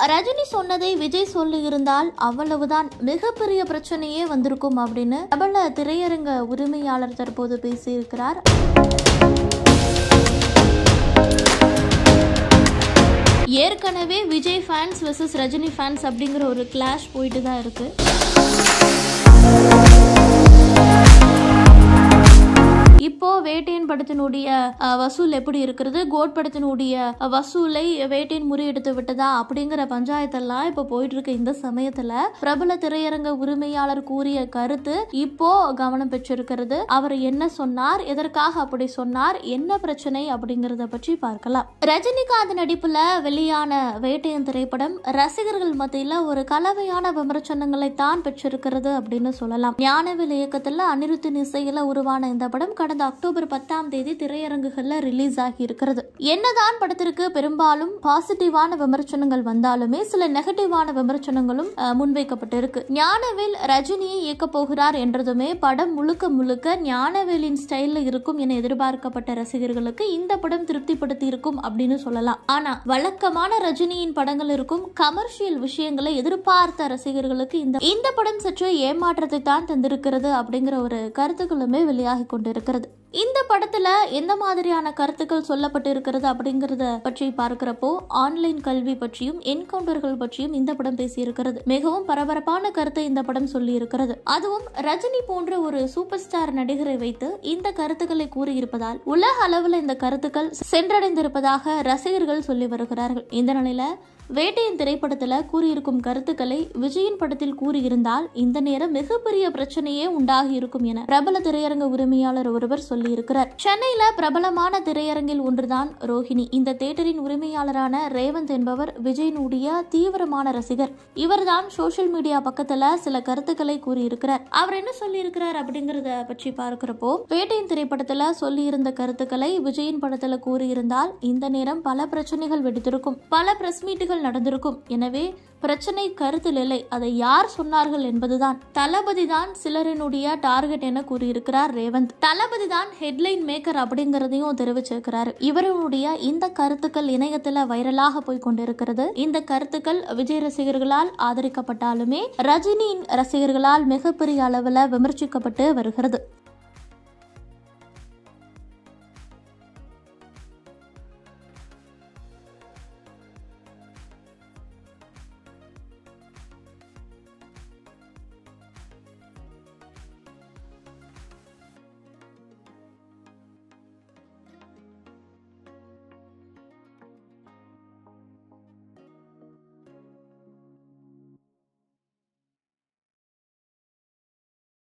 ரஜினி சொன்னதை விஜய் சொல்லி இருந்தால் அவ்வளவுதான் மிகப்பெரிய பிரச்சனையே வந்திருக்கும் அப்படின்னு பிரபல திரையரங்க உரிமையாளர் தற்போது பேசியிருக்கிறார் ஏற்கனவே Vijay fans versus Rajini fans அப்படிங்கிற ஒரு கிளாஷ் போயிட்டு தான் இருக்கு இப்போ வேட்டையன் படத்தினுடைய அஹ், வசூல் எப்படி இருக்கிறது கோட் படத்தினுடைய அஹ், வசூலை வேட்டையன் முறியெடுத்து விட்டதா அப்படிங்கிற பஞ்சாயத்தெல்லாம் இப்போ போயிட்டு இருக்க இந்த சமயத்துல பிரபல திரையரங்க உரிமையாளர் கூறிய கருத்து இப்போ கவனம் பெற்றிருக்கிறது அவர் என்ன சொன்னார் எதற்காக அப்படி சொன்னார் என்ன பிரச்சனை அப்படிங்கறத பற்றி பார்க்கலாம் ரஜினிகாந்த் நடிப்புல வெளியான வேட்டையன் திரைப்படம் ரசிகர்கள் மத்தியில ஒரு கலவையான விமர்சனங்களை தான் பெற்றிருக்கிறது அப்படின்னு சொல்லலாம் ஞானவேல் இயக்கத்துல அனிருத்தின் இசையில உருவான இந்த படம் கடந்த அக்டோபர் பத்தாம் தேதி திரையரங்குகள்ல ரிலீஸ் ஆகி இருக்கிறது என்னதான் படத்திற்கு பெரும்பாலும் பாசிட்டிவான விமர்சனங்கள் வந்தாலுமே சில நெகட்டிவான விமர்சனங்களும் அஹ், முன்வைக்கப்பட்டிருக்கு ஞானவேல் ரஜினியை இயக்க போகிறார் என்றதுமே படம் முழுக்க முழுக்க ஞானவேலின் ஸ்டைல்ல இருக்கும் என எதிர்பார்க்கப்பட்ட ரசிகர்களுக்கு இந்த படம் திருப்திப்படுத்தி இருக்கும் அப்படின்னு சொல்லலாம் ஆனா வழக்கமான ரஜினியின் படங்கள் இருக்கும் கமர்ஷியல் விஷயங்களை எதிர்பார்த்த ரசிகர்களுக்கு இந்த இந்த படம் சற்று ஏமாற்றத்தை தான் தந்திருக்கிறது அப்படிங்கிற ஒரு கருத்துக்களுமே வெளியாகி கொண்டிருக்கிறது இந்த படத்துல எந்த மாதிரியான கருத்துக்கள் சொல்லப்பட்டு இருக்கிறது அப்படிங்கறத பற்றி பார்க்கிறப்போ ஆன்லைன் கல்வி பற்றியும் என்கவுண்டர்கள் பற்றியும் இந்த படம் பேசியிருக்கிறது மிகவும் பரபரப்பான கருத்தை இந்த படம் சொல்லி இருக்கிறது அதுவும் ரஜினி போன்ற ஒரு சூப்பர் ஸ்டார் நடிகரை வைத்து இந்த கருத்துக்களை கூறியிருப்பதால் உலக அளவில் இந்த கருத்துக்கள் சென்றடைந்திருப்பதாக ரசிகர்கள் சொல்லி வருகிறார்கள் இந்த நிலையில வேட்டையின் திரைப்படத்துல கூறியிருக்கும் கருத்துக்களை விஜயின் படத்தில் கூறியிருந்தால் இந்த நேரம் மிகப்பெரிய பிரச்சனையே உண்டாகி இருக்கும் என பிரபல திரையரங்க உரிமையாளர் ஒருவர் சொல்லியிருக்கிறார் சென்னையில பிரபலமான திரையரங்கில் ஒன்றுதான் ரோஹிணி இந்த தேட்டரின் உரிமையாளரான ரேவந்த் என்பவர் விஜயனுடைய தீவிரமான ரசிகர் இவர்தான் சோஷியல் மீடியா பக்கத்துல சில கருத்துக்களை கூறியிருக்கிறார் அவர் என்ன சொல்லியிருக்கிறார் அப்படிங்கறத பற்றி பார்க்கிறப்போ வேட்டையின் திரைப்படத்துல சொல்லியிருந்த கருத்துக்களை விஜயின் படத்துல கூறியிருந்தால் இந்த நேரம் பல பிரச்சனைகள் வெடித்திருக்கும் பல பிரஸ் மீட்டுகள் நடந்திருக்கும் எனவே பிரச்சனை கருத்தில் இல்லை அதை யார் சொன்னார்கள் என்பதுதான் தளபதி தான் சிலரினுடைய டார்கெட் என கூறியிருக்கிறார் ரேவந்த் தளபதி தான் ஹெட்லைன் மேக்கர் அப்படிங்கறதையும் தெரிவிச்சிருக்கிறார் இவருடைய இந்த கருத்துக்கள் இணையத்துல வைரலாக போய் கொண்டிருக்கிறது இந்த கருத்துக்கள் விஜய் ரசிகர்களால் ஆதரிக்கப்பட்டாலுமே ரஜினியின் ரசிகர்களால் மிகப்பெரிய அளவுல விமர்சிக்கப்பட்டு வருகிறது